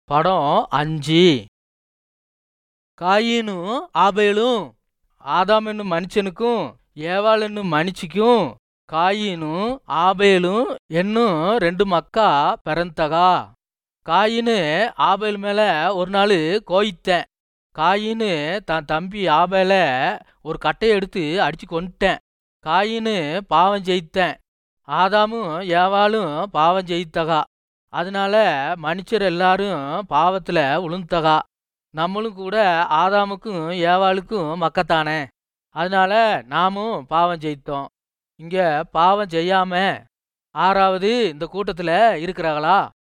படம் அஞ்சு காயினும் ஆபேலும் ஆதாம் என்னும் மனுஷனுக்கும் ஏவாள் என்னும் மனுஷிக்கும் காயினும் ஆபேலும் என்னும் ரெண்டு மக்கா பிறந்தகா காயினு ஆபேல் மேல ஒரு நாள் கோயித்தேன் காயினு தன் தம்பி ஆபேல ஒரு கட்டையை எடுத்து அடிச்சு கொண்டுட்டேன் காயினு பாவம் ஜெயித்தேன் ஆதாமும் ஏவாளும் பாவம் ஜெயித்தகா அதனால மனுஷர் எல்லாரும் பாவத்துல உளுந்தகா நம்மளும் கூட ஆதாமுக்கும் ஏவாளுக்கும் மக்கத்தானே அதனால நாமும் பாவம் ஜெயித்தோம் இங்க பாவம் செய்யாம ஆறாவது இந்த கூட்டத்துல இருக்கிறாங்களா